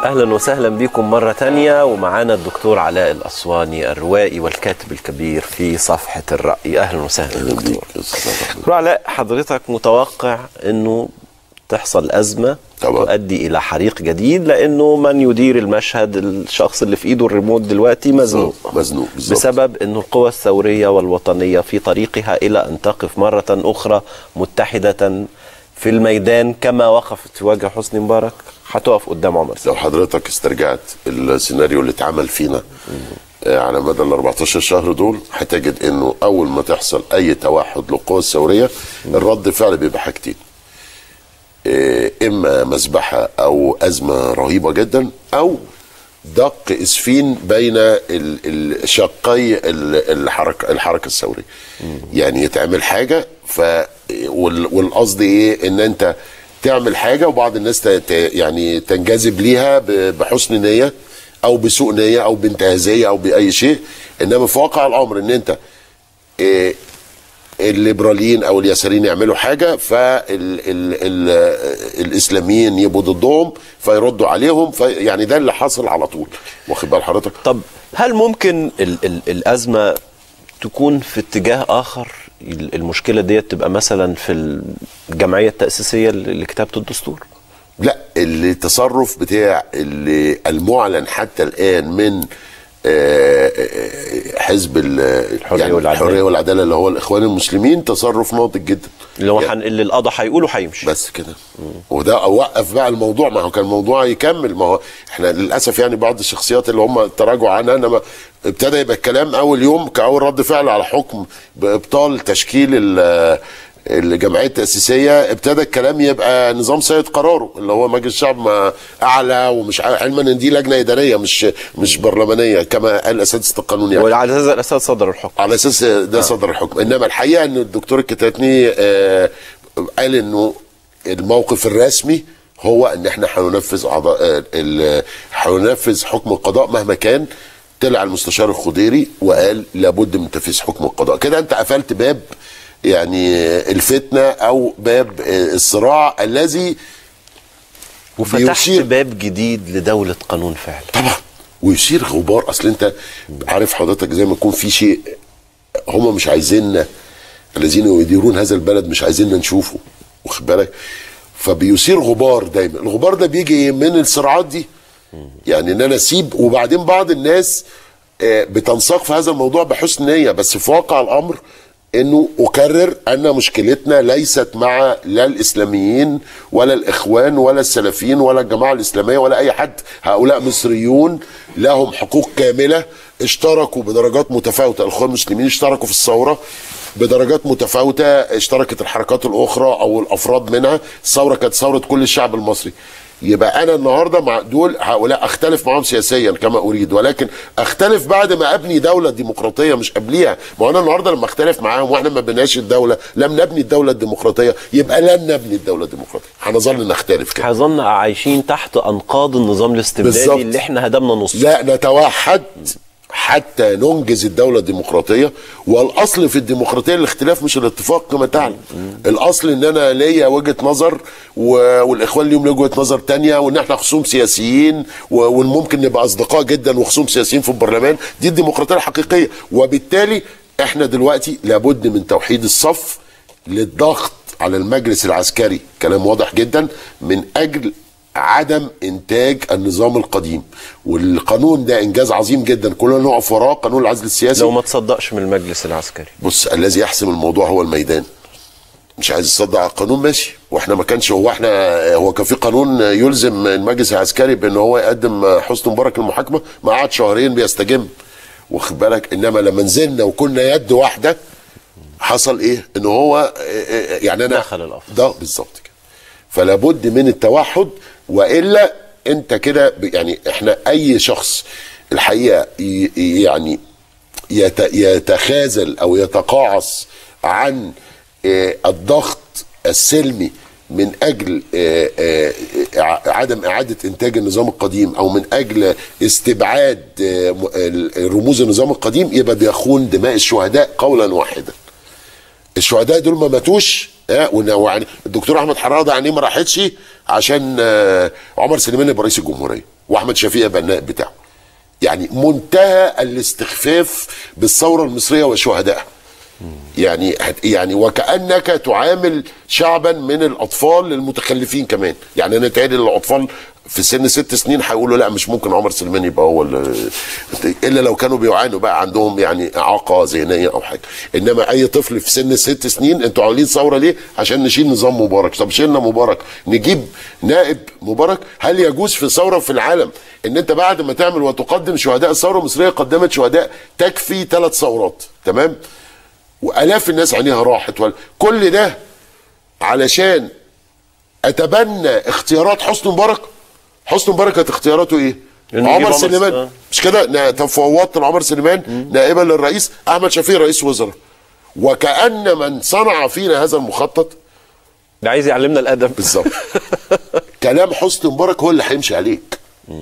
اهلا وسهلا بكم مره تانية ومعانا الدكتور علاء الاسواني الروائي والكاتب الكبير في صفحه الراي اهلا وسهلا دكتور دكتور علاء حضرتك متوقع انه تحصل ازمه طبعا. تؤدي الى حريق جديد لانه من يدير المشهد الشخص اللي في ايده الريموت دلوقتي مزنوق مزنوق بالظبط بسبب أن القوى الثورية والوطنية في طريقها إلى أن تقف مرة أخرى متحدة في الميدان كما وقفت في وجه حسني مبارك هتقف قدام عمر لو سليم حضرتك استرجعت السيناريو اللي اتعمل فينا آه، على مدى ال 14 شهر دول هتجد انه اول ما تحصل اي توحد للقوى الثوريه الرد فعل بيبقى حاجتين آه، اما مذبحه او ازمه رهيبه جدا او دق اسفين بين ال- ال- شقي ال- الحركه الحركه الثوريه يعني يتعمل حاجه ف وال- والقصد ايه ان انت تعمل حاجه وبعض الناس ت- ت- يعني تنجذب ليها ب- بحسن نيه او بسوء نيه او بانتهازيه او باي شيء انما في واقع الامر ان انت إيه الليبراليين او اليساريين يعملوا حاجه فالاسلاميين يبقوا ضدهم فيردوا عليهم في يعني ده اللي حصل على طول واخد بال حضرتك طب هل ممكن ال ال الأزمة تكون في اتجاه آخر ال- المشكلة دي تبقى مثلا في الجمعية التأسيسية ل- لكتابة الدستور لا التصرف بتاع اللي المعلن حتى الان من آه، آه، حزب ال- الحرية يعني والعدالة. الحريه والعداله اللي هو الاخوان المسلمين تصرف ناضج جدا اللي هو يعني حن اللي القضاء هيقوله هيمشي بس كده وده اوقف بقى الموضوع ما هو كان الموضوع يكمل ما هو احنا للاسف يعني بعض الشخصيات اللي هم تراجعوا عنها انما ابتدى يبقى الكلام اول يوم كاول رد فعل على حكم بابطال تشكيل ال- الجمعيه التاسيسيه ابتدى الكلام يبقى نظام سيد قراره اللي هو مجلس الشعب ما اعلى ومش عارف- علما ان دي لجنه اداريه مش مش برلمانيه كما قال اساتذه القانون يعني وعلى هذا الأساس صدر الحكم على اساس ده صدر الحكم انما الحقيقه ان الدكتور الكتاتني آه، قال انه الموقف الرسمي هو ان احنا هننفذ اعضاء آه، ال- هننفذ حكم القضاء مهما كان طلع المستشار الخضيري وقال لابد من تنفيذ حكم القضاء كده انت قفلت باب يعني آه، الفتنه او باب آه، الصراع الذي وفتحت بيشير- باب جديد لدولة قانون فعلا طبعا ويثير غبار اصل انت عارف حضرتك زي ما يكون في شيء هم مش عايزيننا الذين يديرون هذا البلد مش عايزيننا نشوفه واخد بالك فبيثير غبار دايما الغبار ده بيجي من الصراعات دي يعني ان انا اسيب وبعدين بعض الناس آه، بتنساق في هذا الموضوع بحسن نيه بس في واقع الامر انه اكرر ان مشكلتنا ليست مع لا الاسلاميين ولا الاخوان ولا السلفيين ولا الجماعه الاسلاميه ولا اي حد هؤلاء مصريون لهم حقوق كامله اشتركوا بدرجات متفاوته الاخوان المسلمين اشتركوا في الثوره بدرجات متفاوته اشتركت الحركات الاخرى او الافراد منها الثوره كانت ثوره كل الشعب المصري يبقى انا النهارده مع دول هؤلاء اختلف معاهم سياسيا كما اريد ولكن اختلف بعد ما ابني دوله ديمقراطيه مش قبليها ما هو انا النهارده لما اختلف معاهم واحنا ما بناش الدوله لم نبني الدوله الديمقراطيه يبقى لن نبني الدوله الديمقراطيه هنظل نختلف كده هيظن عايشين تحت أنقاض النظام الاستبدادي بالظبط. اللي احنا هدمنا نصه لا نتوحد حتى ننجز الدولة الديمقراطية والأصل في الديمقراطية الاختلاف مش الاتفاق كما تعلم الأصل إن أنا ليا وجهة نظر و- والإخوان ليهم وجهة نظر تانية وإن إحنا خصوم سياسيين و- وإن ممكن نبقى أصدقاء جدا وخصوم سياسيين في البرلمان دي الديمقراطية الحقيقية وبالتالي إحنا دلوقتي لابد من توحيد الصف للضغط على المجلس العسكري كلام واضح جدا من أجل عدم انتاج النظام القديم والقانون ده انجاز عظيم جدا كلنا نقف وراه قانون العزل السياسي لو ما تصدقش من المجلس العسكري بص الذي يحسم الموضوع هو الميدان مش عايز يصدق على القانون ماشي واحنا ما كانش هو احنا هو كان في قانون يلزم المجلس العسكري بان هو يقدم حسني مبارك المحاكمه ما قعد شهرين بيستجم واخد بالك انما لما نزلنا وكنا يد واحده حصل ايه ان هو يعني انا دخل الأفضل. ده بالظبط كده فلا بد من التوحد والا انت كده ب- يعني احنا اي شخص الحقيقه ي- ي- يعني يت- يتخاذل او يتقاعس عن آه، الضغط السلمي من اجل آه، آه، ع- عدم اعاده انتاج النظام القديم او من اجل استبعاد آه، م- ال- رموز النظام القديم يبقى بيخون دماء الشهداء قولا واحدا الشهداء دول ما ماتوش ها ويعني الدكتور احمد حراده يعني ما راحتش عشان آه، عمر سليمان يبقى رئيس الجمهوريه واحمد شفيق يبقى النائب بتاعه يعني منتهى الاستخفاف بالثوره المصريه وشهدائها يعني هت- يعني وكانك تعامل شعبا من الاطفال المتخلفين كمان يعني انا تهيألي الاطفال في سن ست سنين هيقولوا لا مش ممكن عمر سليمان يبقى هو ال- الا لو كانوا بيعانوا بقى عندهم يعني اعاقه ذهنيه او حاجه انما اي طفل في سن ست سنين انتوا عاملين ثوره ليه عشان نشيل نظام مبارك طب شيلنا مبارك نجيب نائب مبارك هل يجوز في ثوره في العالم ان انت بعد ما تعمل وتقدم شهداء الثوره المصريه قدمت شهداء تكفي ثلاث ثورات تمام والاف الناس عينيها راحت ولا كل ده علشان اتبنى اختيارات حسني مبارك حسني مبارك كانت اختياراته ايه؟ إنه يجيب عمر عمر سليمان سليمان. مش كده نا- طب فوضت لعمر سليمان نائبا للرئيس احمد شفيق رئيس وزراء وكان من صنع فينا هذا المخطط ده عايز يعلمنا الادب بالظبط كلام حسني مبارك هو اللي هيمشي عليك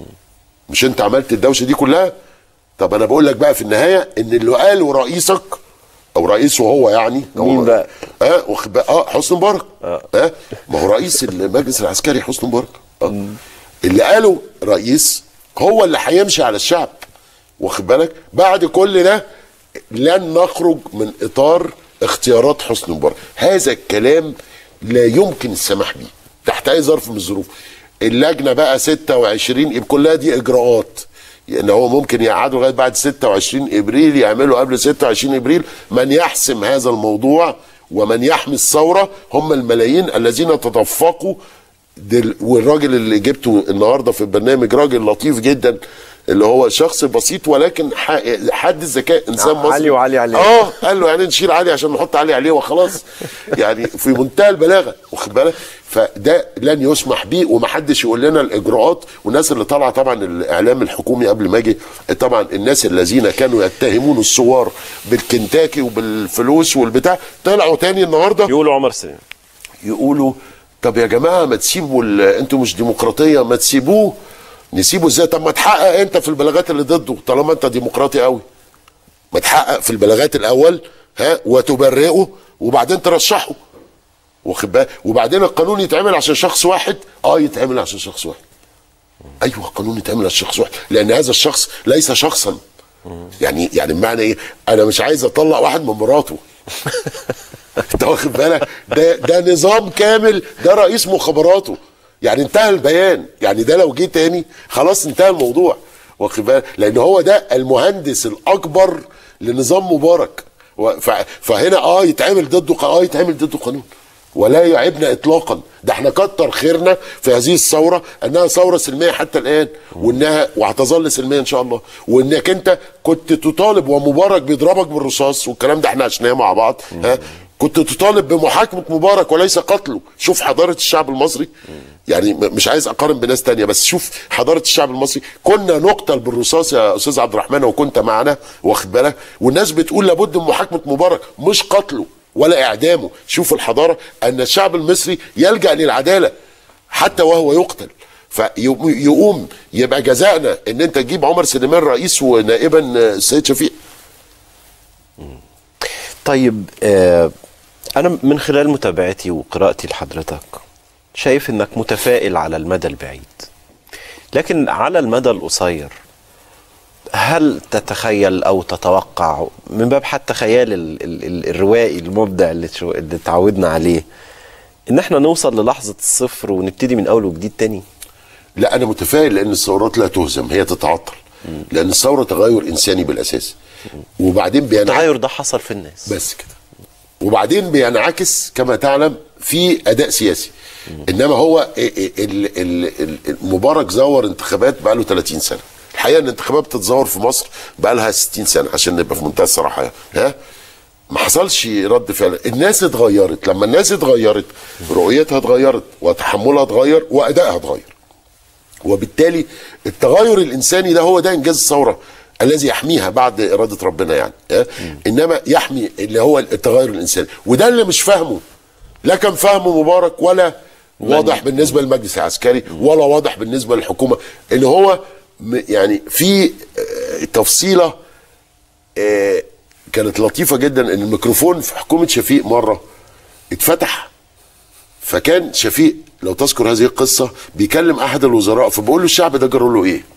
مش انت عملت الدوشه دي كلها طب انا بقول لك بقى في النهايه ان اللي قاله رئيسك او رئيسه هو يعني هو مين بقى؟ اه واخد بقى- اه حسني مبارك اه, آه ما هو رئيس المجلس العسكري حسني مبارك آه. اللي قاله رئيس هو اللي هيمشي على الشعب واخد بالك بعد كل ده لن نخرج من اطار اختيارات حسني مبارك هذا الكلام لا يمكن السماح به تحت اي ظرف من الظروف اللجنه بقى 26 يبقى كلها دي اجراءات يعني هو ممكن يقعدوا لغايه بعد 26 ابريل يعملوا قبل 26 ابريل من يحسم هذا الموضوع ومن يحمي الثوره هم الملايين الذين تدفقوا دل والراجل اللي جبته النهارده في البرنامج راجل لطيف جدا اللي هو شخص بسيط ولكن ح- حد الذكاء انسان مصري علي وعلي عليه. اه قال له يعني نشيل علي عشان نحط علي عليه وخلاص يعني في منتهى البلاغه واخد بالك فده لن يسمح به ومحدش يقول لنا الاجراءات والناس اللي طالعه طبعا الاعلام الحكومي قبل ما اجي طبعا الناس الذين كانوا يتهمون الثوار بالكنتاكي وبالفلوس والبتاع طلعوا تاني النهارده يقولوا عمر سليمان يقولوا طب يا جماعه ما تسيبوا ال- انتوا مش ديمقراطيه ما تسيبوه نسيبه ازاي طب ما تحقق انت في البلاغات اللي ضده طالما انت ديمقراطي قوي ما تحقق في البلاغات الاول ها وتبرئه وبعدين ترشحه واخد بالك وبعدين القانون يتعمل عشان شخص واحد اه يتعمل عشان شخص واحد ايوه القانون يتعمل عشان شخص واحد لان هذا الشخص ليس شخصا يعني يعني بمعنى ايه انا مش عايز اطلع واحد من مراته انت واخد بالك ده ده نظام كامل ده رئيس مخابراته يعني انتهى البيان يعني ده لو جه تاني خلاص انتهى الموضوع واخد بالك لان هو ده المهندس الاكبر لنظام مبارك و- ف- فهنا اه يتعمل ضده ق- اه يتعمل ضده قانون ولا يعيبنا اطلاقا ده احنا كتر خيرنا في هذه الثوره انها ثوره سلميه حتى الان وانها وهتظل سلميه ان شاء الله وانك انت كنت تطالب ومبارك بيضربك بالرصاص والكلام ده احنا عشناه مع بعض ها كنت تطالب بمحاكمه مبارك وليس قتله شوف حضاره الشعب المصري يعني م- مش عايز اقارن بناس تانية بس شوف حضاره الشعب المصري كنا نقتل بالرصاص يا استاذ عبد الرحمن وكنت معنا واخد بالك والناس بتقول لابد من محاكمه مبارك مش قتله ولا اعدامه شوف الحضاره ان الشعب المصري يلجا للعداله حتى وهو يقتل فيقوم يبقى جزائنا ان انت تجيب عمر سليمان رئيس ونائبا السيد شفيق طيب آه انا من خلال متابعتي وقراءتي لحضرتك شايف انك متفائل على المدى البعيد لكن على المدى القصير هل تتخيل او تتوقع من باب حتى خيال ال ال ال الروائي المبدع اللي, شو- اللي تعودنا عليه ان احنا نوصل للحظه الصفر ونبتدي من اول وجديد تاني لا انا متفائل لان الثورات لا تهزم هي تتعطل لان الثوره تغير انساني بالاساس وبعدين بينعكس التغير ده حصل في الناس بس كده وبعدين بينعكس كما تعلم في اداء سياسي انما هو ال- ال- ال- ال- مبارك زور انتخابات بقى له 30 سنه الحقيقه ان الانتخابات بتتزور في مصر بقى لها 60 سنه عشان نبقى في منتهى الصراحه يعني. ها ما حصلش رد فعل الناس اتغيرت لما الناس اتغيرت رؤيتها اتغيرت وتحملها اتغير وادائها اتغير وبالتالي التغير الانساني ده هو ده انجاز الثوره الذي يحميها بعد اراده ربنا يعني اه؟ انما يحمي اللي هو التغير الانساني وده اللي مش فاهمه لا كان فاهمه مبارك ولا واضح بالنسبه للمجلس العسكري ولا واضح بالنسبه للحكومه ان هو م- يعني في اه، تفصيله اه، كانت لطيفه جدا ان الميكروفون في حكومه شفيق مره اتفتح فكان شفيق لو تذكر هذه القصه بيكلم احد الوزراء فبقول له الشعب ده جرى له ايه؟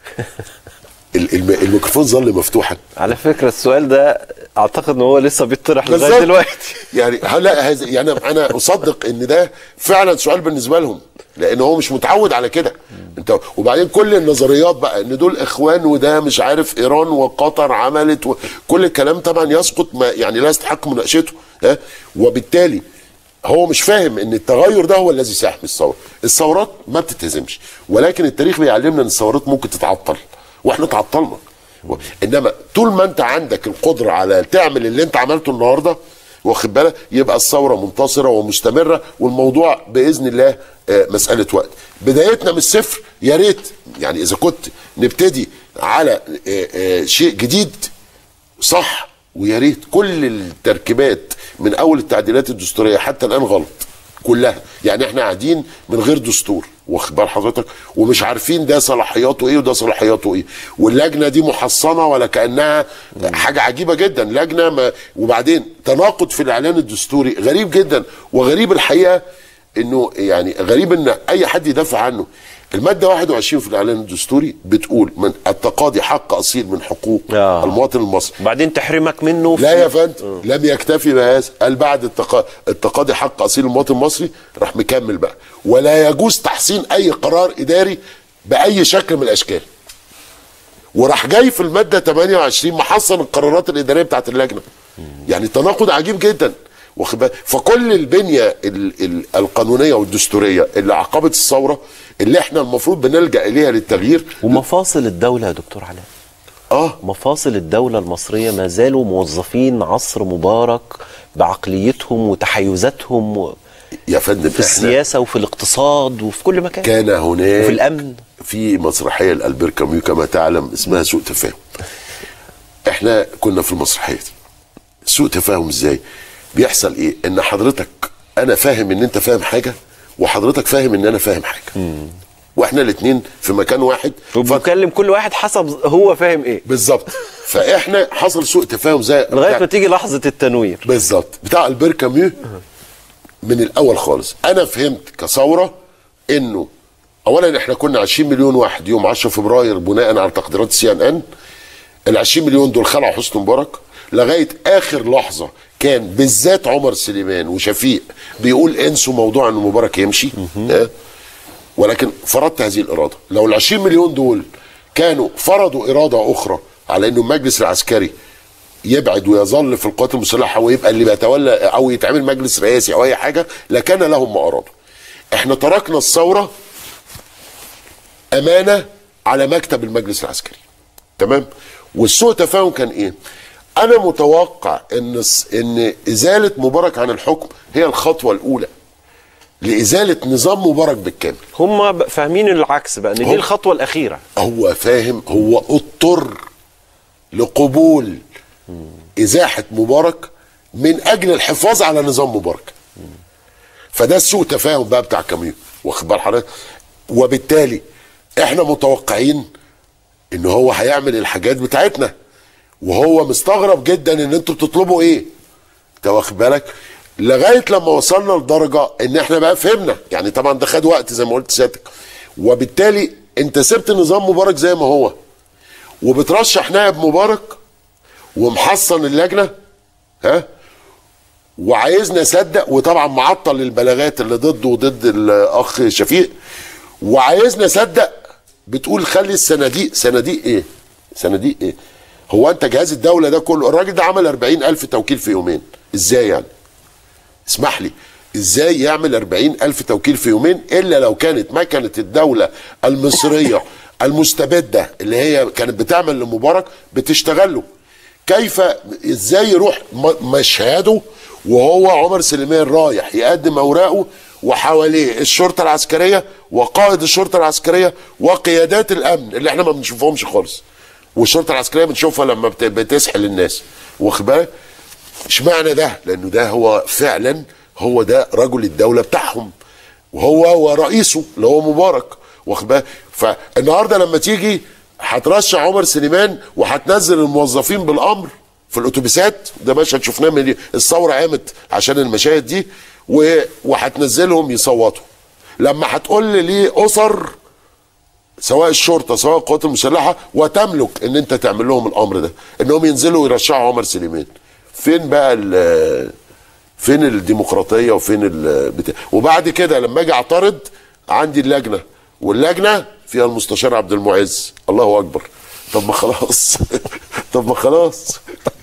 ال- الم- الميكروفون ظل مفتوحا على فكره السؤال ده اعتقد ان هو لسه بيطرح لغايه بالظبط. دلوقتي يعني لا هذا يعني انا اصدق ان ده فعلا سؤال بالنسبه لهم لان هو مش متعود على كده انت وبعدين كل النظريات بقى ان دول اخوان وده مش عارف ايران وقطر عملت وكل الكلام طبعا يسقط ما يعني لا يستحق مناقشته ها وبالتالي هو مش فاهم ان التغير ده هو الذي سيحمي الثوره الثورات ما بتتهزمش ولكن التاريخ بيعلمنا ان الثورات ممكن تتعطل واحنا تعطلنا و- انما طول ما انت عندك القدره على تعمل اللي انت عملته النهارده واخد بالك يبقى الثوره منتصره ومستمره والموضوع باذن الله آه، مساله وقت بدايتنا من الصفر يا ريت يعني اذا كنت نبتدي على آه، آه، شيء جديد صح ويا ريت كل التركيبات من اول التعديلات الدستوريه حتى الان غلط كلها يعني احنا قاعدين من غير دستور واخد بال حضرتك ومش عارفين ده صلاحياته ايه وده صلاحياته ايه واللجنه دي محصنه ولا كانها حاجه عجيبه جدا لجنه ما وبعدين تناقض في الاعلان الدستوري غريب جدا وغريب الحقيقه انه يعني غريب ان اي حد يدافع عنه الماده 21 في الاعلان الدستوري بتقول من التقاضي حق اصيل من حقوق آه. المواطن المصري وبعدين تحرمك منه لا يا فندم لم يكتفي بهذا قال بعد التقا... التقاضي حق اصيل المواطن المصري راح مكمل بقى ولا يجوز تحسين اي قرار اداري باي شكل من الاشكال وراح جاي في الماده 28 محصن القرارات الاداريه بتاعت اللجنه يعني تناقض عجيب جدا واخد بالك؟ فكل البنيه ال... ال... القانونيه والدستوريه اللي عقبت الثوره اللي احنا المفروض بنلجا اليها للتغيير ومفاصل الدوله يا دكتور علاء اه مفاصل الدولة المصرية ما زالوا موظفين عصر مبارك بعقليتهم وتحيزاتهم و- يا فندم في السياسة وفي الاقتصاد وفي كل مكان كان هناك وفي الأمن في مسرحيه لالبير كاميو كما تعلم اسمها سوء تفاهم احنا كنا في المسرحيه دي سوء تفاهم ازاي بيحصل ايه ان حضرتك انا فاهم ان انت فاهم حاجه وحضرتك فاهم ان انا فاهم حاجه واحنا الاثنين في مكان واحد ف... وبنكلم كل واحد حسب هو فاهم ايه بالظبط فاحنا حصل سوء تفاهم زي لغاية ما تيجي لحظة التنوير بالظبط بتاع البير كاميو من الاول خالص انا فهمت كثوره انه اولا احنا كنا 20 مليون واحد يوم 10 فبراير بناء على تقديرات سي ان ان ال 20 مليون دول خلعوا حسني مبارك لغايه اخر لحظه كان بالذات عمر سليمان وشفيق بيقول انسوا موضوع ان مبارك يمشي آه. ولكن فرضت هذه الاراده لو ال 20 مليون دول كانوا فرضوا اراده اخرى على انه المجلس العسكري يبعد ويظل في القوات المسلحه ويبقى اللي بيتولى او يتعمل مجلس رئاسي او اي حاجه لكان لهم ما ارادوا. احنا تركنا الثوره امانه على مكتب المجلس العسكري. تمام؟ والسوء تفاهم كان ايه؟ انا متوقع ان ان ازاله مبارك عن الحكم هي الخطوه الاولى لازاله نظام مبارك بالكامل. هم ب- فاهمين العكس بقى ان دي هم- الخطوة الأخيرة هو فاهم هو اضطر لقبول ازاحه مبارك من اجل الحفاظ على نظام مبارك فده سوء تفاهم بقى بتاع كاميو واخد بال حضرتك وبالتالي احنا متوقعين ان هو هيعمل الحاجات بتاعتنا وهو مستغرب جدا ان انتوا بتطلبوا ايه انت واخد بالك لغايه لما وصلنا لدرجه ان احنا بقى فهمنا يعني طبعا ده خد وقت زي ما قلت سيادتك وبالتالي انت سبت نظام مبارك زي ما هو وبترشح نائب مبارك ومحصن اللجنه ها وعايزني اصدق وطبعا معطل البلاغات اللي ضده وضد الاخ شفيق وعايزني اصدق بتقول خلي الصناديق صناديق ايه؟ صناديق ايه؟ هو انت جهاز الدوله ده كله الراجل ده عمل 40 الف توكيل في يومين ازاي يعني؟ اسمح لي ازاي يعمل 40 الف توكيل في يومين الا لو كانت مكنه الدوله المصريه المستبده اللي هي كانت بتعمل لمبارك بتشتغل له كيف ازاي يروح م- مشهده وهو عمر سليمان رايح يقدم اوراقه وحواليه الشرطه العسكريه وقائد الشرطه العسكريه وقيادات الامن اللي احنا ما بنشوفهمش خالص والشرطه العسكريه بنشوفها لما بت- بتسحل الناس واخد بالك اشمعنى ده لانه ده هو فعلا هو ده رجل الدوله بتاعهم وهو ورئيسه اللي هو مبارك واخد بالك فالنهارده لما تيجي هترشح عمر سليمان وهتنزل الموظفين بالامر في الاتوبيسات ده مشهد شفناه من الثوره قامت عشان المشاهد دي و- وهتنزلهم يصوتوا لما هتقول لي ليه اسر سواء الشرطه سواء القوات المسلحه وتملك ان انت تعمل لهم الامر ده انهم ينزلوا ويرشحوا عمر سليمان فين بقى ال- فين الديمقراطيه وفين ال بتاع وبعد كده لما اجي اعترض عندي اللجنه واللجنه فيها المستشار عبد المعز الله اكبر طب ما خلاص طب ما خلاص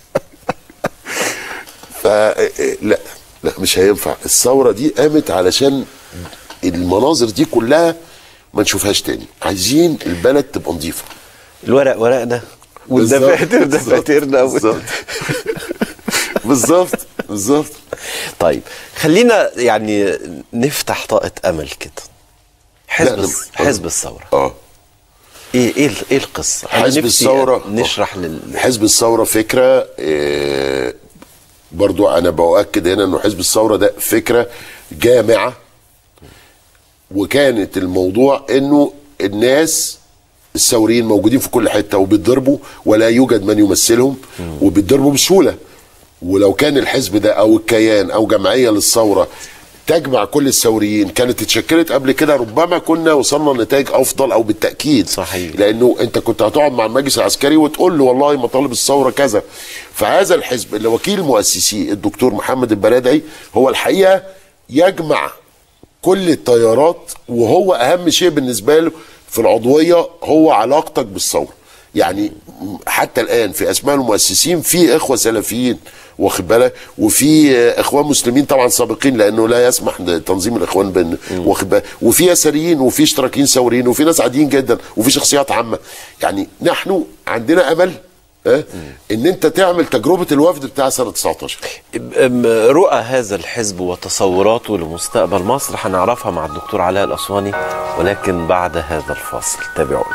ف لا لا مش هينفع الثوره دي قامت علشان المناظر دي كلها ما نشوفهاش تاني عايزين البلد تبقى نظيفه الورق ورقنا والدفاتر بالظبط، دفاترنا بالظبط بالظبط بالظبط طيب خلينا يعني نفتح طاقة أمل كده حزب لا، الس- أنا- حزب الثورة اه ايه ايه ال- ايه القصة؟ أنا حزب نفسي الثورة نشرح لل حزب الثورة فكرة آه، برضو أنا بأكد هنا إنه حزب الثورة ده فكرة جامعة وكانت الموضوع إنه الناس الثوريين موجودين في كل حتة وبيتضربوا ولا يوجد من يمثلهم وبيتضربوا بسهولة ولو كان الحزب ده أو الكيان أو جمعية للثورة تجمع كل الثوريين كانت اتشكلت قبل كده ربما كنا وصلنا لنتائج افضل او بالتاكيد صحيح. لانه انت كنت هتقعد مع المجلس العسكري وتقول له والله مطالب الثوره كذا فهذا الحزب اللي وكيل مؤسسيه الدكتور محمد البرادعي هو الحقيقه يجمع كل التيارات وهو اهم شيء بالنسبه له في العضويه هو علاقتك بالثوره يعني حتى الان في اسماء المؤسسين في اخوه سلفيين واخد بالك وفي آه، اخوان مسلمين طبعا سابقين لانه لا يسمح تنظيم الاخوان بين واخد بالك وفي يساريين وفي اشتراكيين ثوريين وفي ناس عاديين جدا وفي شخصيات عامه يعني نحن عندنا امل ها ان انت تعمل تجربه الوفد بتاع سنه 19 أم- رؤى هذا الحزب وتصوراته لمستقبل مصر هنعرفها مع الدكتور علاء الأسواني ولكن بعد هذا الفاصل تابعونا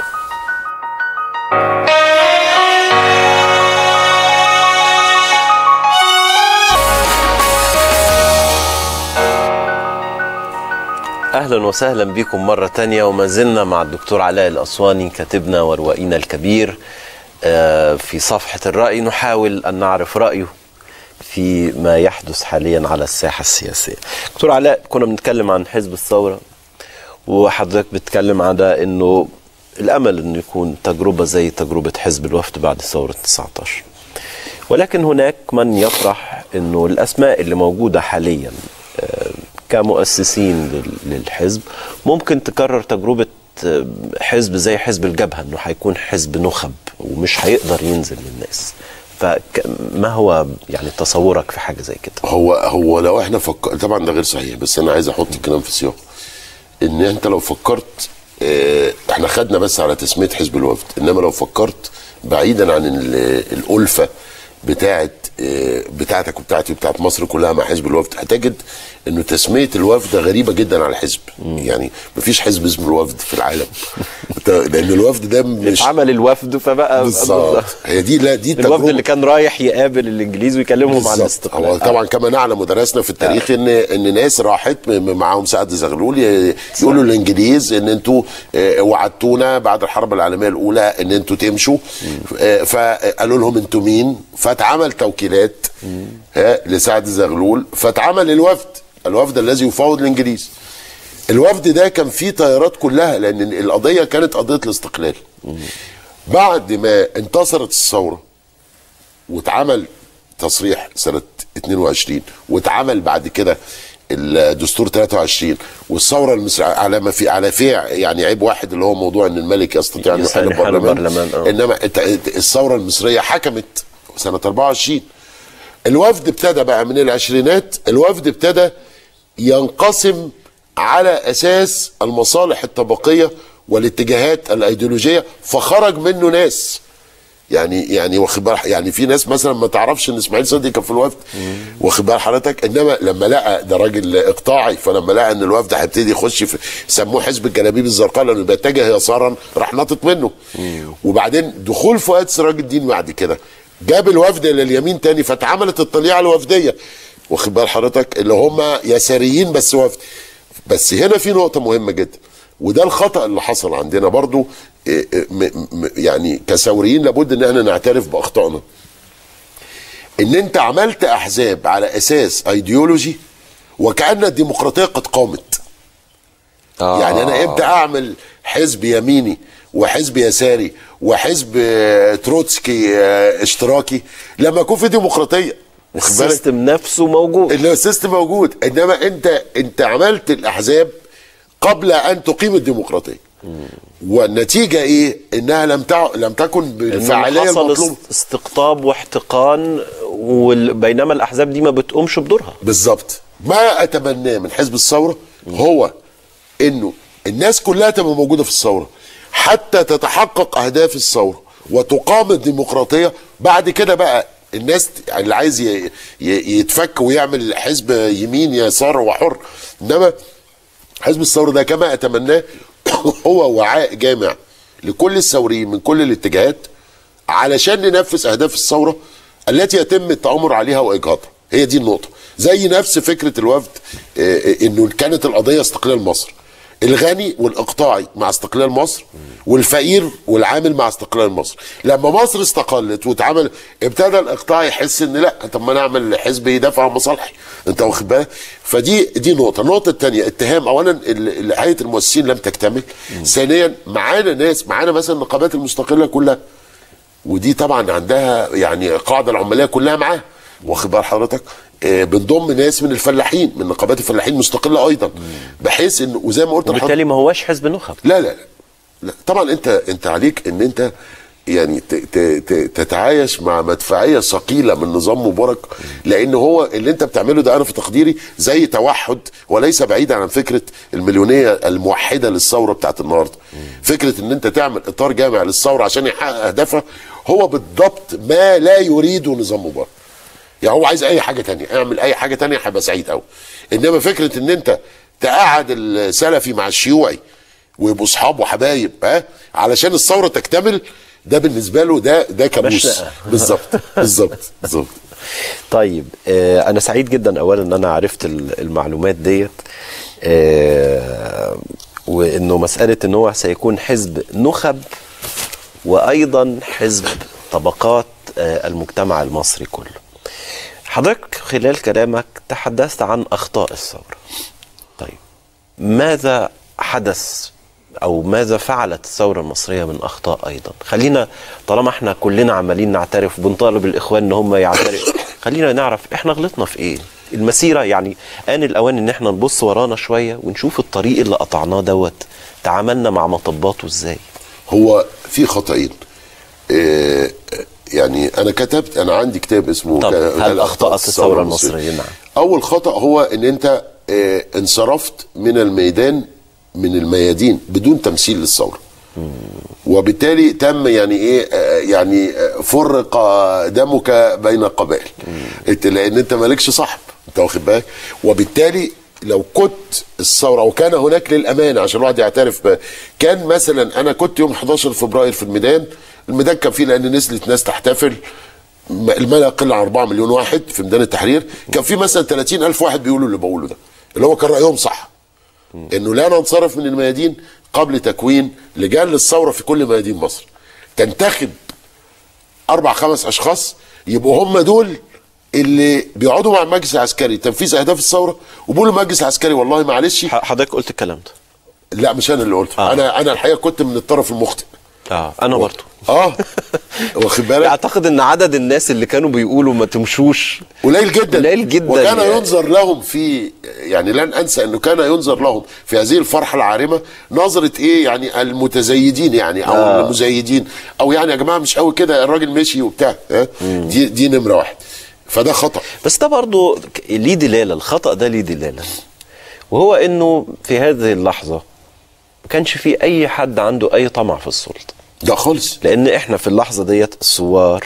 اهلا وسهلا بكم مره تانية وما زلنا مع الدكتور علاء الاسواني كاتبنا وروائينا الكبير آه، في صفحه الراي نحاول ان نعرف رايه في ما يحدث حاليا على الساحه السياسيه. دكتور علاء كنا بنتكلم عن حزب الثوره وحضرتك بتتكلم على انه الامل انه يكون تجربه زي تجربه حزب الوفد بعد ثوره 19. ولكن هناك من يطرح انه الاسماء اللي موجوده حاليا آه، كمؤسسين لل- للحزب ممكن تكرر تجربه آه، حزب زي حزب الجبهه انه هيكون حزب نخب ومش هيقدر ينزل للناس فما هو يعني تصورك في حاجه زي كده هو هو لو احنا فكر طبعا ده غير صحيح بس انا عايز احط الكلام في سياق ان انت لو فكرت اه احنا خدنا بس على تسميه حزب الوفد انما لو فكرت بعيدا عن ال- الالفه بتاعت اه بتاعتك وبتاعتي وبتاعت مصر كلها مع حزب الوفد هتجد انه تسميه الوفد غريبه جدا على الحزب يعني مفيش حزب اسمه الوفد في العالم لان الوفد ده مش عمل الوفد فبقى بالظبط هي دي لا دي الوفد تجربة- اللي كان رايح يقابل الانجليز ويكلمهم عن بالظبط. الاستقلال هو طبعا كما نعلم ودرسنا في التاريخ ان ان ناس راحت م- م- معاهم سعد زغلول ي- يقولوا للانجليز ان انتوا آه، وعدتونا بعد الحرب العالميه الاولى ان انتوا تمشوا آه، فقالوا لهم انتوا مين فاتعمل توكيلات آه، لسعد زغلول فاتعمل الوفد الوفد الذي يفاوض الانجليز الوفد ده كان فيه طيارات كلها لان القضيه كانت قضيه الاستقلال بعد ما انتصرت الثوره واتعمل تصريح سنه 22 واتعمل بعد كده الدستور 23 والثوره المصريه على ما في على فيع يعني عيب واحد اللي هو موضوع ان الملك يستطيع ان يحل يحل البرلمان البرلمان، آه. انما الت- الثوره المصريه حكمت سنه 24 الوفد ابتدى بقى من العشرينات الوفد ابتدى ينقسم على اساس المصالح الطبقيه والاتجاهات الايديولوجيه فخرج منه ناس يعني يعني واخد بال يعني في ناس مثلا ما تعرفش ان اسماعيل صدقي كان في الوفد واخد بال حضرتك انما لما لقى ده راجل اقطاعي فلما لقى ان الوفد هيبتدي يخش في سموه حزب الجلابيب الزرقاء لانه بيتجه يسارا راح ناطط منه وبعدين دخول فؤاد سراج الدين بعد كده جاب الوفد لليمين تاني فاتعملت الطليعه الوفديه واخد بال حضرتك اللي هم يساريين بس وفد بس هنا في نقطه مهمه جدا وده الخطا اللي حصل عندنا برضو إيه إيه م- م- يعني كثوريين لابد ان احنا نعترف باخطائنا ان انت عملت احزاب على اساس ايديولوجي وكأن الديمقراطية قد قامت آه. يعني انا امتى اعمل حزب يميني وحزب يساري وحزب آه، تروتسكي آه، اشتراكي لما يكون في ديمقراطيه واخد بالك؟ السيستم نفسه موجود اللي هو السيستم موجود انما انت انت عملت الاحزاب قبل ان تقيم الديمقراطيه والنتيجه ايه انها لم تع... لم تكن إنه بالفعاليه حصل المطلوبه است- استقطاب واحتقان وال- بينما الاحزاب دي ما بتقومش بدورها بالظبط ما اتمناه من حزب الثوره هو انه الناس كلها تبقى موجوده في الثوره حتى تتحقق اهداف الثوره وتقام الديمقراطيه بعد كده بقى الناس اللي عايز ي- ي- يتفك ويعمل حزب يمين يسار وحر انما حزب الثوره ده كما اتمناه هو وعاء جامع لكل الثوريين من كل الاتجاهات علشان ننفذ اهداف الثوره التي يتم التامر عليها واجهاضها هي دي النقطه زي نفس فكره الوفد آه، آه، انه كانت القضيه استقلال مصر الغني والاقطاعي مع استقلال مصر والفقير والعامل مع استقلال مصر لما مصر استقلت واتعمل ابتدى الاقطاع يحس ان لا طب ما انا اعمل حزب يدافع عن مصالحي انت واخد بالك فدي دي نقطه النقطه الثانيه اتهام اولا ال- ال- هيئه المؤسسين لم تكتمل ثانيا معانا ناس معانا مثلا النقابات المستقله كلها ودي طبعا عندها يعني القاعده العماليه كلها معاها واخد بال حضرتك آه، بنضم ناس من الفلاحين من نقابات الفلاحين مستقله ايضا بحيث ان وزي ما قلت لحضرتك وبالتالي ما هواش حزب نخب لا لا لا, لا. طبعا انت انت عليك ان انت يعني ت- ت- ت- تتعايش مع مدفعيه ثقيله من نظام مبارك لان هو اللي انت بتعمله ده انا في تقديري زي توحد وليس بعيدا عن فكره المليونيه الموحده للثوره بتاعت النهارده فكره ان انت تعمل اطار جامع للثوره عشان يحقق اهدافها هو بالضبط ما لا يريده نظام مبارك يعني هو عايز اي حاجه تانية اعمل اي حاجه تانية هيبقى سعيد قوي انما فكره ان انت تقعد السلفي مع الشيوعي ويبقوا اصحاب وحبايب ها علشان الثوره تكتمل ده بالنسبه له ده ده كابوس مشنقة. بالظبط بالظبط بالظبط طيب آه انا سعيد جدا اولا ان انا عرفت ال- المعلومات ديت آه وانه مساله ان هو سيكون حزب نخب وايضا حزب طبقات آه المجتمع المصري كله حضرتك خلال كلامك تحدثت عن اخطاء الثوره طيب ماذا حدث او ماذا فعلت الثوره المصريه من اخطاء ايضا خلينا طالما احنا كلنا عمالين نعترف بنطالب الاخوان ان هم يعترفوا خلينا نعرف احنا غلطنا في ايه المسيره يعني ان الاوان ان احنا نبص ورانا شويه ونشوف الطريق اللي قطعناه دوت تعاملنا مع مطباته ازاي هو في خطأين آه، يعني انا كتبت انا عندي كتاب اسمه طب، ك- هل أخطأت الثورة المصرية؟ نعم. اول خطأ هو ان انت آه، انصرفت من الميدان من الميادين بدون تمثيل للثوره وبالتالي تم يعني ايه آه، يعني آه، فرق دمك بين القبائل انت لان انت مالكش صاحب انت واخد بالك وبالتالي لو كنت الثوره وكان هناك للامانه عشان الواحد يعترف ب- كان مثلا انا كنت يوم 11 فبراير في الميدان الميدان كان فيه لان نزلت ناس تحتفل م- ما لا يقل عن 4 مليون واحد في ميدان التحرير كان في مثلا 30 الف واحد بيقولوا اللي بقوله ده اللي هو كان رايهم صح انه لا ننصرف من الميادين قبل تكوين لجان للثوره في كل ميادين مصر تنتخب اربع خمس اشخاص يبقوا هم دول اللي بيقعدوا مع المجلس العسكري تنفيذ اهداف الثوره وبيقولوا المجلس العسكري والله معلش ح- حضرتك قلت الكلام ده لا مش انا اللي قلته آه. آه. انا انا الحقيقه كنت من الطرف المخطئ اه انا برضه اه واخد بالك اعتقد ان عدد الناس اللي كانوا بيقولوا ما تمشوش قليل جدا قليل جدا وكان يعني. ينظر لهم في يعني لن انسى انه كان ينظر لهم في هذه الفرحه العارمه نظره ايه يعني المتزيدين يعني او آه. المزيدين او يعني يا جماعه مش قوي كده الراجل مشي وبتاع ها دي دي نمره واحد فده خطا بس ده برضه ك- ليه دلاله الخطا ده ليه دلاله وهو انه في هذه اللحظه ما كانش في اي حد عنده اي طمع في السلطه ده خالص لان احنا في اللحظه ديت الثوار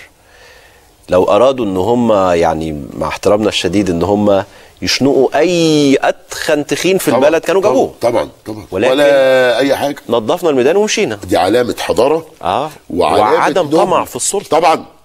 لو ارادوا ان هم يعني مع احترامنا الشديد ان هم يشنقوا اي اتخن تخين في طبعاً، البلد كانوا طبعاً، جابوه طبعا طبعا ولكن- ولا اي حاجه نظفنا الميدان ومشينا دي علامه حضاره اه وعلامة وعدم نبل. طمع في السلطه طبعا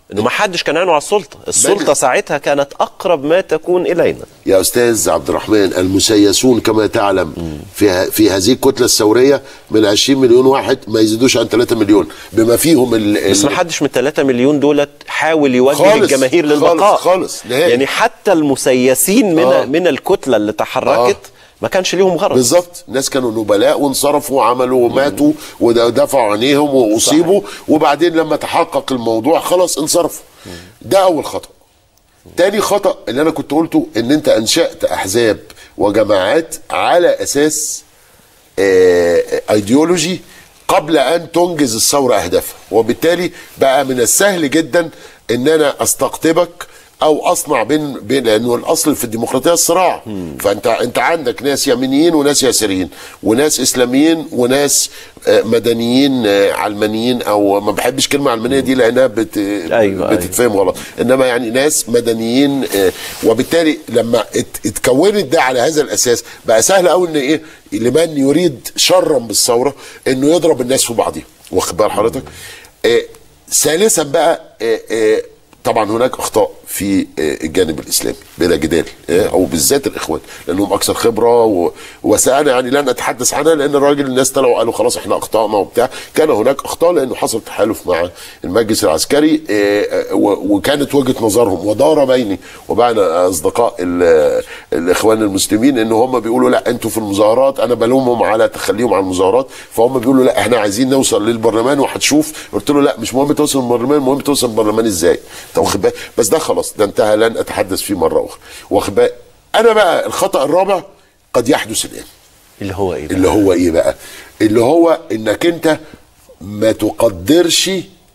انه ما حدش كان عينه على السلطه السلطه مجلس. ساعتها كانت اقرب ما تكون الينا يا استاذ عبد الرحمن المسيسون كما تعلم في في هذه الكتله الثوريه من 20 مليون واحد ما يزيدوش عن 3 مليون بما فيهم ال بس ال- ما حدش من 3 مليون دولت حاول يوجه خالص، الجماهير للبقاء خالص، خالص، نهائي. يعني حتى المسيسين من آه. من الكتله اللي تحركت ما كانش ليهم غرض بالظبط ناس كانوا نبلاء وانصرفوا وعملوا وماتوا ودفعوا عينيهم واصيبوا وبعدين لما تحقق الموضوع خلاص انصرفوا ده اول خطا تاني خطا اللي انا كنت قلته ان انت انشات احزاب وجماعات على اساس آه، ايديولوجي قبل ان تنجز الثوره اهدافها وبالتالي بقى من السهل جدا ان انا استقطبك او اصنع بين بين لانه الاصل في الديمقراطيه الصراع فانت انت عندك ناس يمينيين وناس يساريين وناس اسلاميين وناس آه، مدنيين آه، علمانيين او ما بحبش كلمه علمانيه دي لانها بت أيوة، بتتفهم غلط انما يعني ناس مدنيين آه، وبالتالي لما ات- اتكونت ده على هذا الاساس بقى سهل قوي ان ايه لمن يريد شرا بالثوره انه يضرب الناس في بعضها واخد بال حضرتك آه، ثالثا بقى آه، آه، طبعا هناك اخطاء في آه، الجانب الاسلامي بلا جدال آه، او بالذات الاخوان لانهم اكثر خبره و... وسانا يعني لن اتحدث عنها لان الراجل الناس طلعوا قالوا خلاص احنا اخطانا وبتاع كان هناك اخطاء لانه حصل تحالف مع المجلس العسكري آه، آه، و- وكانت وجهه نظرهم ودار بيني وبين اصدقاء ال- الاخوان المسلمين ان هم بيقولوا لا انتوا في المظاهرات انا بلومهم على تخليهم عن المظاهرات فهم بيقولوا لا احنا عايزين نوصل للبرلمان وهتشوف قلت له لا مش مهم توصل للبرلمان المهم توصل للبرلمان ازاي انت واخد بالك بس ده خلاص ده انتهى لن اتحدث فيه مره اخرى واخد بالك انا بقى الخطا الرابع قد يحدث الان اللي هو ايه بقى؟ اللي هو ايه بقى اللي هو انك انت ما تقدرش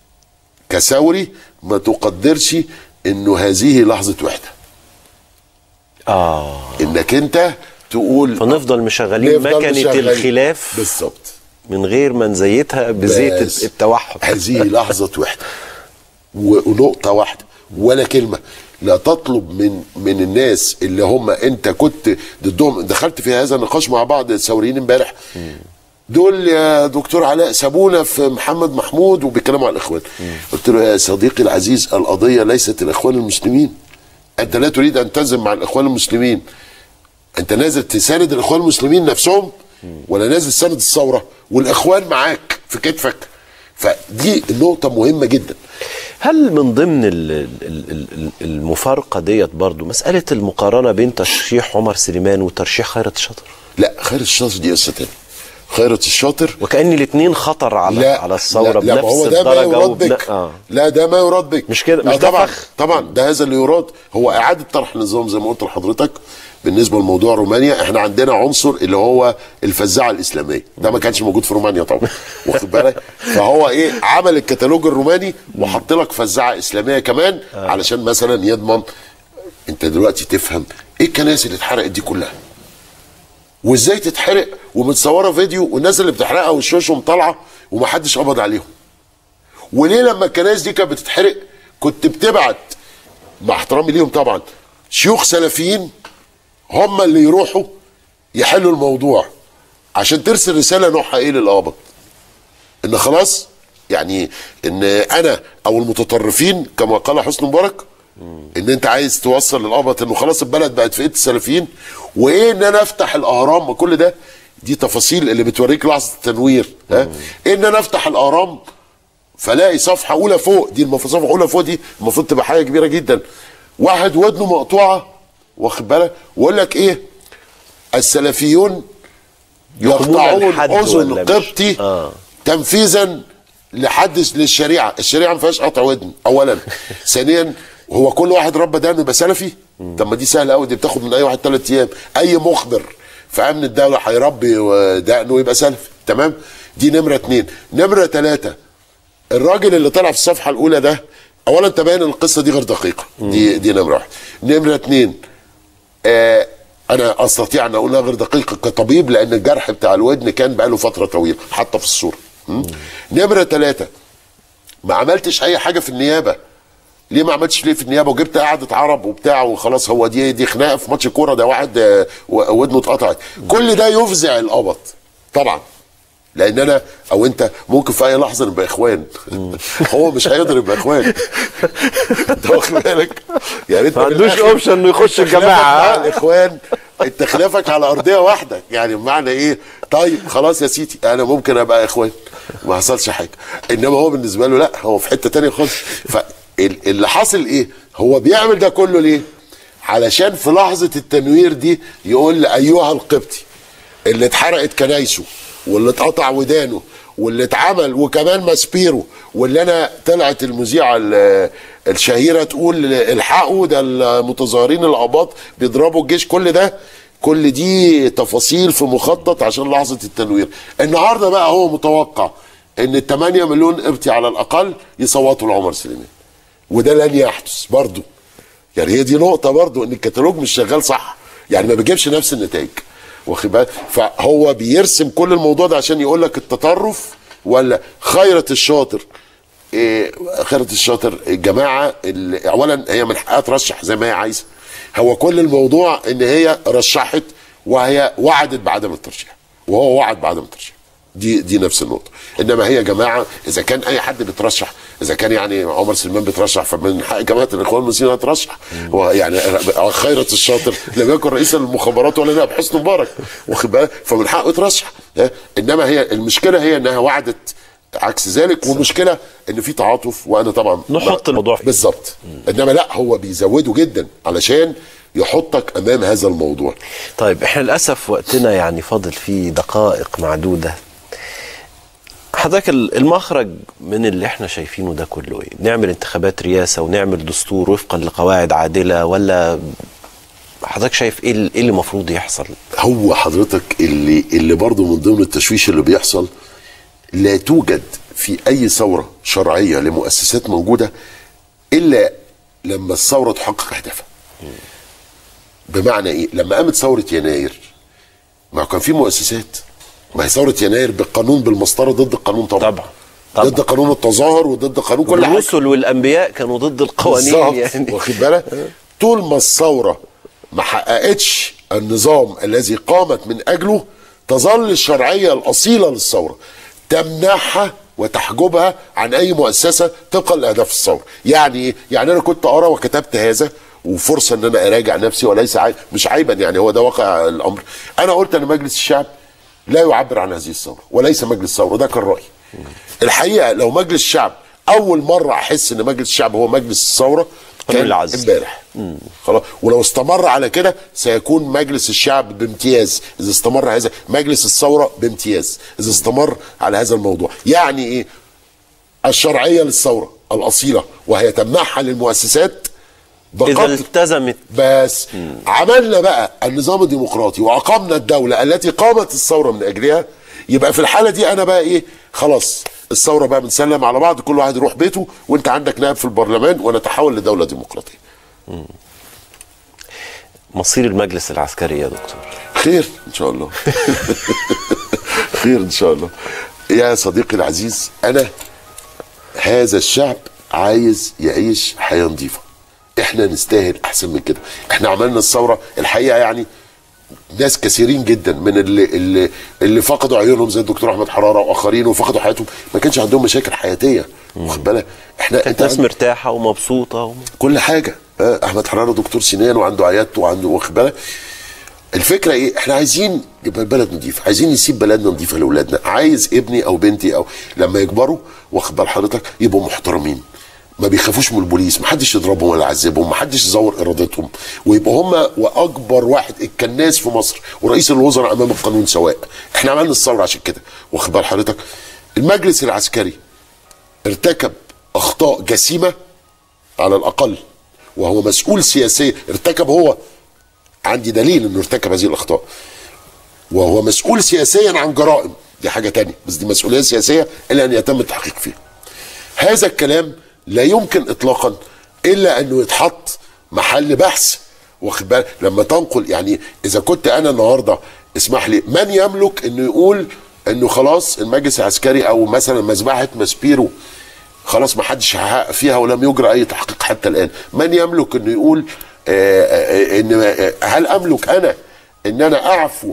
كثوري ما تقدرش انه هذه لحظه وحده اه انك انت تقول فنفضل مشغلين نفضل مكنه مشغلين. الخلاف بالظبط من غير ما نزيتها بزيت بس. التوحد هذه لحظه وحده و- ونقطه واحده ولا كلمه لا تطلب من من الناس اللي هم انت كنت ضدهم دخلت في هذا النقاش مع بعض الثوريين امبارح دول يا دكتور علاء سابونا في محمد محمود وبيتكلموا على الاخوان قلت له يا صديقي العزيز القضيه ليست الاخوان المسلمين انت لا تريد ان تنزل مع الاخوان المسلمين انت نازل تساند الاخوان المسلمين نفسهم ولا نازل تساند الثوره والاخوان معاك في كتفك فدي النقطه مهمه جدا هل من ضمن ال- ال- ال- ال- المفارقه ديت برضو مساله المقارنه بين ترشيح عمر سليمان وترشيح خيرت الشاطر لا خيرت الشاطر دي قصه تانية خيرت الشاطر وكان الاثنين خطر على لا على الثوره لا, لا ما بنفس هو ده ما الدرجه يراد وبن... بك آه. لا ده ما يراد بك مش كده- آه مش ده طبعا فخ؟ طبعا ده هذا اللي يراد هو اعاده طرح النظام زي ما قلت لحضرتك بالنسبه لموضوع رومانيا احنا عندنا عنصر اللي هو الفزاعه الاسلاميه ده ما كانش موجود في رومانيا طبعا واخد بالك فهو ايه عمل الكتالوج الروماني وحط لك فزاعه اسلاميه كمان علشان مثلا يضمن انت دلوقتي تفهم ايه الكنائس اللي اتحرقت دي كلها وازاي تتحرق ومتصوره فيديو والناس اللي بتحرقها وشوشهم طالعه ومحدش قبض عليهم وليه لما الكنائس دي كانت بتتحرق كنت بتبعت مع احترامي ليهم طبعا شيوخ سلفيين هم اللي يروحوا يحلوا الموضوع عشان ترسل رساله نوعها ايه للقابض ان خلاص يعني ان انا او المتطرفين كما قال حسني مبارك ان انت عايز توصل للقبط انه خلاص البلد بقت في ايد السلفيين وايه ان انا افتح الاهرام وكل ده دي تفاصيل اللي بتوريك لحظه التنوير ها إيه ان انا افتح الاهرام فلاقي صفحه اولى فوق دي المفروض صفحه اولى فوق دي المفروض تبقى حاجه كبيره جدا واحد ودنه مقطوعه واخد بالك ويقول لك ايه السلفيون يقومون يقطعون الحد اذن ولا مش؟ قبطي آه. تنفيذا لحد للشريعه الشريعه ما فيهاش قطع ودن اولا ثانيا هو كل واحد رب دقنه يبقى سلفي طب ما دي سهله قوي دي بتاخد من اي واحد ثلاث ايام اي مخبر في امن الدوله هيربي دقنه يبقى سلفي تمام دي نمره اتنين نمره ثلاثه الراجل اللي طلع في الصفحه الاولى ده اولا تبين ان القصه دي غير دقيقه دي دي نمره واحد نمره اتنين آه انا استطيع ان اقولها غير دقيقه كطبيب لان الجرح بتاع الودن كان بقاله فتره طويله حتى في الصوره م? نمره ثلاثه ما عملتش اي حاجه في النيابه ليه ما عملتش ليه في النيابه وجبت قعده عرب وبتاع وخلاص هو دي دي خناقه في ماتش كوره ده واحد آه، و- ودنه اتقطعت كل ده يفزع القبط طبعا لان انا او انت ممكن في اي لحظه نبقى اخوان هو مش هيقدر يبقى اخوان انت واخد بالك يعني انت ما من عندوش الآخر اوبشن انه يخش خلافك الجماعه مع الاخوان انت خلافك على ارضيه واحده يعني بمعنى ايه طيب خلاص يا سيدي انا ممكن ابقى اخوان ما حصلش حاجه انما هو بالنسبه له لا هو في حته تانية خالص فاللي حاصل ايه هو بيعمل ده كله ليه علشان في لحظه التنوير دي يقول ايها القبطي اللي اتحرقت كنايسه واللي اتقطع ودانه واللي اتعمل وكمان ماسبيرو واللي انا طلعت المذيعه ال- الشهيره تقول الحقوا ده المتظاهرين الاباط بيضربوا الجيش كل ده كل دي تفاصيل في مخطط عشان لحظه التنوير النهارده بقى هو متوقع ان ال 8 مليون قبطي على الاقل يصوتوا لعمر سليمان وده لن يحدث برضه يعني هي دي نقطه برضه ان الكتالوج مش شغال صح يعني ما بيجيبش نفس النتائج واخد بالك فهو بيرسم كل الموضوع ده عشان يقول لك التطرف ولا خيرة الشاطر إيه خيرة الشاطر الجماعة اللي اولا هي من حقها ترشح زي ما هي عايزة هو كل الموضوع ان هي رشحت وهي وعدت بعدم الترشيح وهو وعد بعدم الترشيح دي دي نفس النقطة انما هي يا جماعة اذا كان اي حد بيترشح اذا كان يعني عمر سليمان بيترشح فمن حق جماعة الاخوان المسلمين يترشح هو يعني خيرة الشاطر لم يكن رئيسا للمخابرات ولا نائب حسني مبارك واخد بالك فمن حقه يترشح ها؟ انما هي المشكلة هي انها وعدت عكس ذلك والمشكلة ان في تعاطف وانا طبعا نحط الموضوع في- بالظبط انما لا هو بيزوده جدا علشان يحطك امام هذا الموضوع طيب احنا للاسف وقتنا يعني فاضل فيه دقائق معدوده حضرتك ال- المخرج من اللي احنا شايفينه ده كله ايه؟ نعمل انتخابات رئاسه ونعمل دستور وفقا لقواعد عادله ولا حضرتك شايف ايه ال- ايه اللي المفروض يحصل؟ هو حضرتك اللي اللي برضه من ضمن التشويش اللي بيحصل لا توجد في اي ثوره شرعيه لمؤسسات موجوده الا لما الثوره تحقق اهدافها. بمعنى ايه؟ لما قامت ثوره يناير ما كان في مؤسسات ما هي ثوره يناير بالقانون بالمسطره ضد القانون طبعا طبعا طبعا ضد قانون التظاهر وضد قانون كل حاجه الرسل والانبياء كانوا ضد القوانين بالظبط يعني واخد بالك طول ما الثوره ما حققتش النظام الذي قامت من اجله تظل الشرعيه الاصيله للثوره تمنعها وتحجبها عن اي مؤسسه طبقا لاهداف الثوره يعني ايه يعني انا كنت ارى وكتبت هذا وفرصه ان انا اراجع نفسي وليس عيب مش عيبا يعني هو ده واقع الامر انا قلت ان مجلس الشعب لا يعبر عن هذه الثوره وليس مجلس الثوره ده كان رايي الحقيقه لو مجلس الشعب اول مره احس ان مجلس الشعب هو مجلس الثوره قانون كان العزل. امبارح خلاص ولو استمر على كده سيكون مجلس الشعب بامتياز اذا استمر هذا مجلس الثوره بامتياز اذا استمر على هذا الموضوع يعني ايه الشرعيه للثوره الاصيله وهي تمنحها للمؤسسات اذا بقدر التزمت بس عملنا بقى النظام الديمقراطي واقمنا الدوله التي قامت الثوره من اجلها يبقى في الحاله دي انا بقى ايه خلاص الثوره بقى بنسلم على بعض كل واحد يروح بيته وانت عندك نائب في البرلمان ونتحول لدوله ديمقراطيه مصير المجلس العسكري يا دكتور خير ان شاء الله خير ان شاء الله يا صديقي العزيز انا هذا الشعب عايز يعيش حياه نظيفه احنا نستاهل احسن من كده احنا عملنا الثوره الحقيقه يعني ناس كثيرين جدا من اللي اللي اللي فقدوا عيونهم زي الدكتور احمد حراره واخرين وفقدوا حياتهم ما كانش عندهم مشاكل حياتيه واخد بالك احنا كانت ناس مرتاحه ومبسوطه وم... كل حاجه آه، احمد حراره دكتور سنان وعنده عيادته وعنده واخد بالك الفكره ايه احنا عايزين يبقى البلد نظيف عايزين نسيب بلدنا نظيفه لاولادنا عايز ابني او بنتي او لما يكبروا واخد بال حضرتك يبقوا محترمين ما بيخافوش من البوليس ما حدش يضربهم ولا يعذبهم ما حدش يزور ارادتهم ويبقوا هم واكبر واحد الكناس في مصر ورئيس الوزراء امام القانون سواء احنا عملنا الثوره عشان كده واخد بال حضرتك المجلس العسكري ارتكب اخطاء جسيمه على الاقل وهو مسؤول سياسيا ارتكب هو عندي دليل انه ارتكب هذه الاخطاء وهو مسؤول سياسيا عن جرائم دي حاجه تانية بس دي مسؤوليه سياسيه الا ان يتم التحقيق فيها هذا الكلام لا يمكن اطلاقا الا انه يتحط محل بحث واخد بالك لما تنقل يعني اذا كنت انا النهارده اسمح لي من يملك انه يقول انه خلاص المجلس العسكري او مثلا مذبحه ماسبيرو خلاص ما حدش هيحقق فيها ولم يجرى اي تحقيق حتى الان من يملك انه يقول آه، آه، ان آه، هل املك انا ان انا اعفو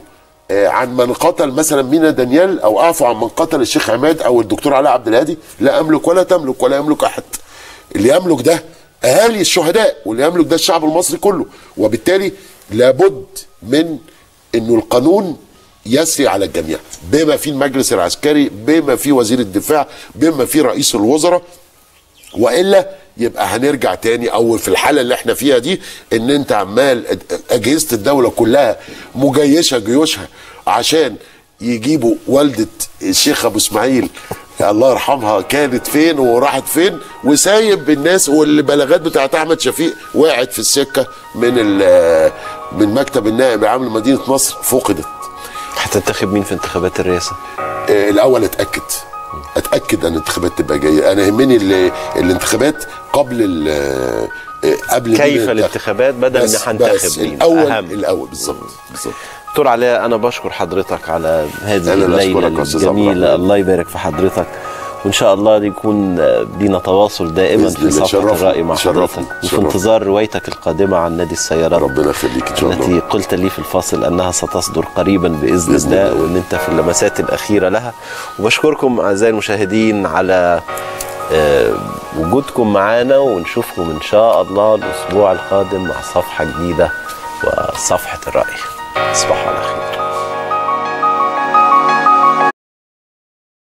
آه، عن من قتل مثلا مينا دانيال او اعفو عن من قتل الشيخ عماد او الدكتور علاء عبد الهادي لا املك ولا تملك ولا يملك احد اللي يملك ده اهالي الشهداء واللي يملك ده الشعب المصري كله وبالتالي لابد من انه القانون يسري على الجميع بما فيه المجلس العسكري بما فيه وزير الدفاع بما فيه رئيس الوزراء والا يبقى هنرجع تاني او في الحاله اللي احنا فيها دي ان انت عمال اجهزه الدوله كلها مجيشه جيوشها عشان يجيبوا والده الشيخ ابو اسماعيل الله يرحمها كانت فين وراحت فين وسايب الناس والبلاغات بتاعت احمد شفيق وقعت في السكه من ال- من مكتب النائب العام لمدينه مصر فقدت هتنتخب مين في انتخابات الرئاسه؟ آه، الاول اتاكد اتاكد ان الانتخابات تبقى جايه انا يهمني ال- الانتخابات قبل ال- آه، قبل مين كيف ينتخب. الانتخابات بدل بس- ما هنتخب بس مين الاول أهم. الاول بالظبط بالظبط دكتور علاء انا بشكر حضرتك على هذه أنا اللي الليله أشكرك يا أستاذ عبد الجميله الرحمن. الله يبارك في حضرتك وان شاء الله يكون لينا تواصل دائما بإذن في الله. صفحه شرفني. الراي مع شرفني. حضرتك وفي شرفني. انتظار روايتك القادمه عن نادي السيارات ربنا يخليك ان شاء التي الله قلت لي في الفاصل انها ستصدر قريبا باذن, بإذن الله الله. وان انت في اللمسات الاخيره لها وبشكركم اعزائي المشاهدين على آه، وجودكم معنا ونشوفكم ان شاء الله الاسبوع القادم مع صفحه جديده وصفحه الراي تصبحوا على خير